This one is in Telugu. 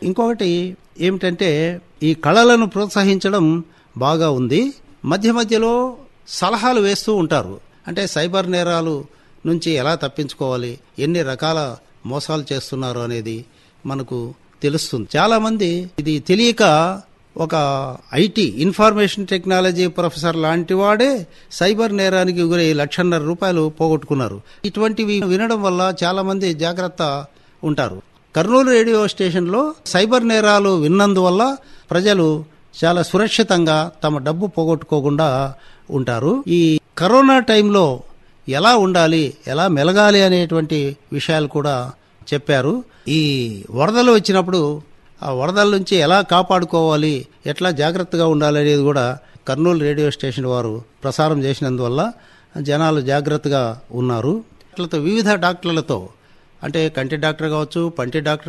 ఇంకొకటి ఏమిటంటే ఈ కళలను ప్రోత్సహించడం బాగా ఉంది మధ్య మధ్యలో సలహాలు వేస్తూ ఉంటారు అంటే సైబర్ నేరాలు నుంచి ఎలా తప్పించుకోవాలి ఎన్ని రకాల మోసాలు చేస్తున్నారు అనేది మనకు తెలుస్తుంది చాలామంది ఇది తెలియక ఒక ఐటీ ఇన్ఫర్మేషన్ టెక్నాలజీ ప్రొఫెసర్ లాంటి వాడే సైబర్ నేరానికి గురై లక్షన్నర రూపాయలు పోగొట్టుకున్నారు ఇటువంటివి వినడం వల్ల చాలా మంది జాగ్రత్త ఉంటారు కర్నూలు రేడియో స్టేషన్లో సైబర్ నేరాలు విన్నందువల్ల ప్రజలు చాలా సురక్షితంగా తమ డబ్బు పోగొట్టుకోకుండా ఉంటారు ఈ కరోనా టైంలో ఎలా ఉండాలి ఎలా మెలగాలి అనేటువంటి విషయాలు కూడా చెప్పారు ఈ వరదలు వచ్చినప్పుడు ఆ వరదల నుంచి ఎలా కాపాడుకోవాలి ఎట్లా జాగ్రత్తగా ఉండాలి అనేది కూడా కర్నూలు రేడియో స్టేషన్ వారు ప్రసారం చేసినందువల్ల జనాలు జాగ్రత్తగా ఉన్నారు డాక్టర్లతో వివిధ డాక్టర్లతో అంటే కంటి డాక్టర్ కావచ్చు పంటి డాక్టర్